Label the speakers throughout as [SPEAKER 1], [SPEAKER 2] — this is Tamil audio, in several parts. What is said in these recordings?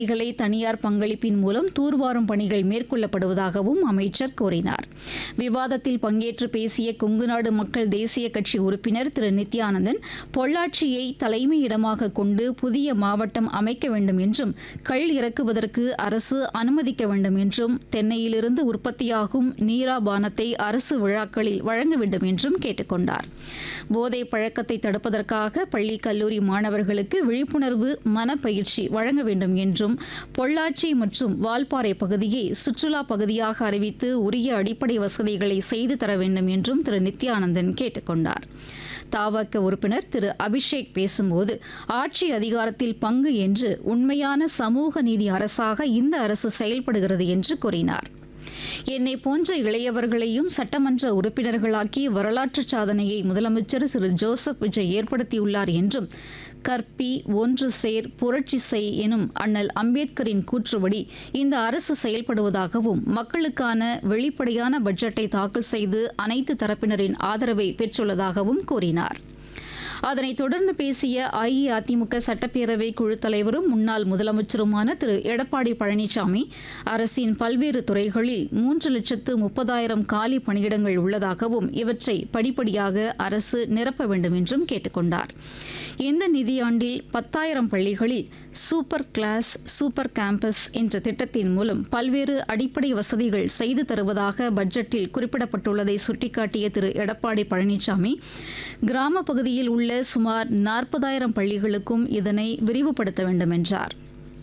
[SPEAKER 1] களை தனியார் பங்களிப்பின் மூலம் தூர்வாரும் பணிகள் மேற்கொள்ளப்படுவதாகவும் அமைச்சர் கூறினார் விவாதத்தில் பங்கேற்று பேசிய கொங்குநாடு மக்கள் தேசிய கட்சி உறுப்பினர் திரு நித்யானந்தன் பொள்ளாச்சியை தலைமையிடமாக கொண்டு புதிய மாவட்டம் அமைக்க வேண்டும் என்றும் கள் இறக்குவதற்கு அரசு அனுமதிக்க வேண்டும் என்றும் தென்னையிலிருந்து உற்பத்தியாகும் நீரா பானத்தை அரசு விழாக்களில் வழங்க வேண்டும் என்றும் கேட்டுக்கொண்டார் போதை பழக்கத்தை தடுப்பதற்காக பள்ளி கல்லூரி மாணவர்களுக்கு விழிப்புணர்வு மனப்பயிற்சி வழங்க வேண்டும் என்றும் பொள்ளாச்சி மற்றும் வால்பாறை பகுதியை சுற்றுலா பகுதியாக அறிவித்து உரிய அடிப்படை வசதிகளை செய்து தர வேண்டும் என்றும் திரு நித்யானந்தன் கேட்டுக்கொண்டார் தாவக உறுப்பினர் திரு அபிஷேக் பேசும்போது ஆட்சி அதிகாரத்தில் பங்கு என்று உண்மையான சமூக நீதி அரசாக இந்த அரசு செயல்படுகிறது என்று கூறினார் என்னை போன்ற இளையவர்களையும் சட்டமன்ற உறுப்பினர்களாக்கி வரலாற்று சாதனையை முதலமைச்சர் திரு ஜோசப் விஜய் ஏற்படுத்தியுள்ளார் என்றும் கற்பி ஒன்று சேர் புரட்சி செய் எனும் அண்ணல் அம்பேத்கரின் கூற்றுப்படி இந்த அரசு செயல்படுவதாகவும் மக்களுக்கான வெளிப்படையான பட்ஜெட்டை தாக்கல் செய்து அனைத்து தரப்பினரின் ஆதரவை பெற்றுள்ளதாகவும் கூறினார் அதனைத் தொடர்ந்து பேசிய அஇஅதிமுக சட்டப்பேரவை குழு தலைவரும் முன்னாள் முதலமைச்சருமான திரு எடப்பாடி பழனிசாமி அரசின் பல்வேறு துறைகளில் மூன்று லட்சத்து முப்பதாயிரம் காலி பணியிடங்கள் உள்ளதாகவும் இவற்றை படிப்படியாக அரசு நிரப்ப வேண்டும் என்றும் கேட்டுக்கொண்டார் இந்த நிதியாண்டில் பத்தாயிரம் பள்ளிகளில் சூப்பர் கிளாஸ் சூப்பர் கேம்பஸ் என்ற திட்டத்தின் மூலம் பல்வேறு அடிப்படை வசதிகள் செய்து தருவதாக பட்ஜெட்டில் குறிப்பிடப்பட்டுள்ளதை சுட்டிக்காட்டிய திரு எடப்பாடி பழனிசாமி கிராம பகுதியில் உள்ள சுமார் நாற்பதாயிரம் பள்ளிகளுக்கும் இதனை விரிவுபடுத்த வேண்டும் என்றார்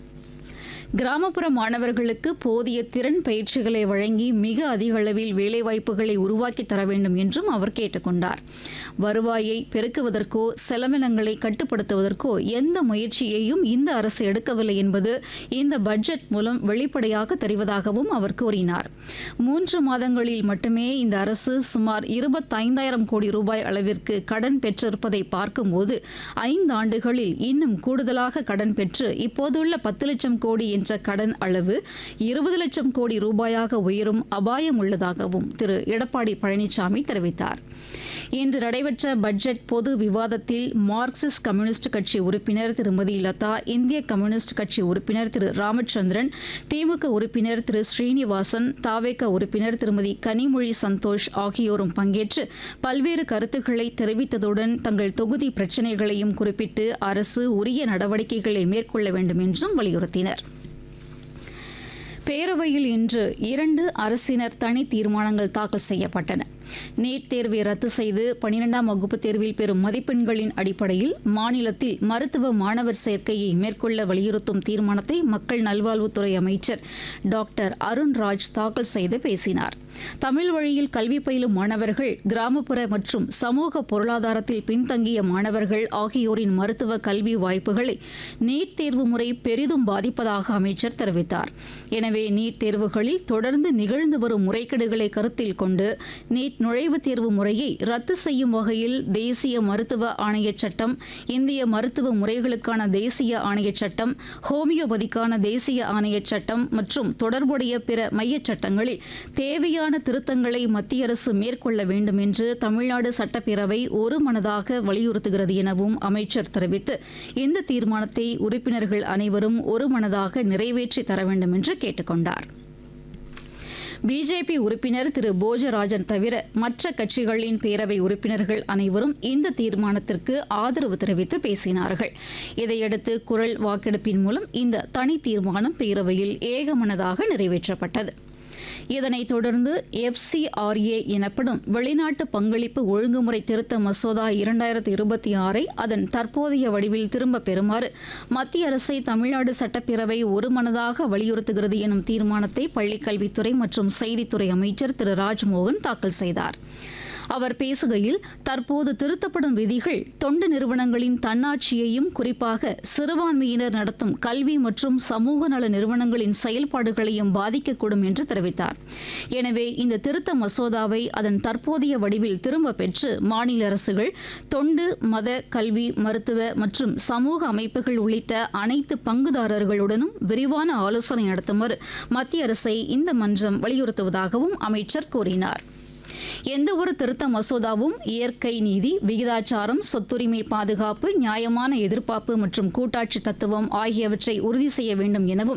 [SPEAKER 1] கிராமப்புற மாணவர்களுக்கு போதிய திறன் பயிற்சிகளை வழங்கி மிக அதிக அளவில் வேலைவாய்ப்புகளை உருவாக்கி தர வேண்டும் என்றும் அவர் கேட்டுக்கொண்டார் வருவாயை பெருக்குவதற்கோ செலவினங்களை கட்டுப்படுத்துவதற்கோ எந்த முயற்சியையும் இந்த அரசு எடுக்கவில்லை என்பது இந்த பட்ஜெட் மூலம் வெளிப்படையாக தெரிவதாகவும் அவர் கூறினார் மூன்று மாதங்களில் மட்டுமே இந்த அரசு சுமார் இருபத்தைந்தாயிரம் கோடி ரூபாய் அளவிற்கு கடன் பெற்றிருப்பதை பார்க்கும்போது ஐந்து ஆண்டுகளில் இன்னும் கூடுதலாக கடன் பெற்று இப்போதுள்ள பத்து லட்சம் கோடி என்ற கடன் அளவு இருபது லட்சம் கோடி ரூபாயாக உயரும் அபாயம் உள்ளதாகவும் திரு எடப்பாடி பழனிசாமி தெரிவித்தார் இன்று நடைபெற்ற பட்ஜெட் பொது விவாதத்தில் மார்க்சிஸ்ட் கம்யூனிஸ்ட் கட்சி உறுப்பினர் திருமதி லதா இந்திய கம்யூனிஸ்ட் கட்சி உறுப்பினர் திரு ராமச்சந்திரன் திமுக உறுப்பினர் திரு ஸ்ரீனிவாசன் தாவேக உறுப்பினர் திருமதி கனிமொழி சந்தோஷ் ஆகியோரும் பங்கேற்று பல்வேறு கருத்துக்களை தெரிவித்ததுடன் தங்கள் தொகுதி பிரச்சினைகளையும் குறிப்பிட்டு அரசு உரிய நடவடிக்கைகளை மேற்கொள்ள வேண்டும் என்றும் வலியுறுத்தினர் பேரவையில் இன்று இரண்டு அரசினர் தனி தீர்மானங்கள் தாக்கல் செய்யப்பட்டன நீட் தேர்வை ரத்து செய்து பனிரெண்டாம் வகுப்பு தேர்வில் பெறும் மதிப்பெண்களின் அடிப்படையில் மாநிலத்தில் மருத்துவ மாணவர் சேர்க்கையை மேற்கொள்ள வலியுறுத்தும் தீர்மானத்தை மக்கள் நல்வாழ்வுத்துறை அமைச்சர் டாக்டர் அருண்ராஜ் தாக்கல் செய்து பேசினார் தமிழ் வழியில் கல்வி பயிலும் மாணவர்கள் கிராமப்புற மற்றும் சமூக பொருளாதாரத்தில் பின்தங்கிய மாணவர்கள் ஆகியோரின் மருத்துவ கல்வி வாய்ப்புகளை நீட் தேர்வு முறை பெரிதும் பாதிப்பதாக அமைச்சர் தெரிவித்தார் எனவே நீட் தேர்வுகளில் தொடர்ந்து நிகழ்ந்து வரும் முறைகேடுகளை கருத்தில் கொண்டு நீட் நுழைவுத் தேர்வு முறையை ரத்து செய்யும் வகையில் தேசிய மருத்துவ ஆணையச் சட்டம் இந்திய மருத்துவ முறைகளுக்கான தேசிய ஆணையச் சட்டம் ஹோமியோபதிக்கான தேசிய ஆணையச் சட்டம் மற்றும் தொடர்புடைய பிற மையச் சட்டங்களில் தேவையான திருத்தங்களை மத்திய அரசு மேற்கொள்ள வேண்டும் என்று தமிழ்நாடு சட்டப்பேரவை ஒருமனதாக வலியுறுத்துகிறது எனவும் அமைச்சர் தெரிவித்து இந்த தீர்மானத்தை உறுப்பினர்கள் அனைவரும் ஒருமனதாக நிறைவேற்றி தர வேண்டும் என்று கேட்டுக்கொண்டார் பிஜேபி உறுப்பினர் திரு போஜராஜன் தவிர மற்ற கட்சிகளின் பேரவை உறுப்பினர்கள் அனைவரும் இந்த தீர்மானத்திற்கு ஆதரவு தெரிவித்து பேசினார்கள் இதையடுத்து குரல் வாக்கெடுப்பின் மூலம் இந்த தனி தீர்மானம் பேரவையில் ஏகமனதாக நிறைவேற்றப்பட்டது இதனைத் தொடர்ந்து எஃப்சிஆர்ஏ எனப்படும் வெளிநாட்டு பங்களிப்பு ஒழுங்குமுறை திருத்த மசோதா இரண்டாயிரத்தி இருபத்தி ஆறை அதன் தற்போதைய வடிவில் திரும்பப் பெறுமாறு மத்திய அரசை தமிழ்நாடு சட்டப்பேரவை ஒருமனதாக வலியுறுத்துகிறது எனும் தீர்மானத்தை பள்ளிக்கல்வித்துறை மற்றும் செய்தித்துறை அமைச்சர் திரு ராஜ்மோகன் தாக்கல் செய்தார் அவர் பேசுகையில் தற்போது திருத்தப்படும் விதிகள் தொண்டு நிறுவனங்களின் தன்னாட்சியையும் குறிப்பாக சிறுபான்மையினர் நடத்தும் கல்வி மற்றும் சமூக நல நிறுவனங்களின் செயல்பாடுகளையும் பாதிக்கக்கூடும் என்று தெரிவித்தார் எனவே இந்த திருத்த மசோதாவை அதன் தற்போதைய வடிவில் திரும்பப் பெற்று மாநில அரசுகள் தொண்டு மத கல்வி மருத்துவ மற்றும் சமூக அமைப்புகள் உள்ளிட்ட அனைத்து பங்குதாரர்களுடனும் விரிவான ஆலோசனை நடத்துமாறு மத்திய அரசை இந்த மன்றம் வலியுறுத்துவதாகவும் அமைச்சர் கூறினார் எந்தவொரு திருத்த மசோதாவும் இயற்கை நீதி விகிதாச்சாரம் சொத்துரிமை பாதுகாப்பு நியாயமான எதிர்பார்ப்பு மற்றும் கூட்டாட்சி தத்துவம் ஆகியவற்றை உறுதி செய்ய வேண்டும் எனவும்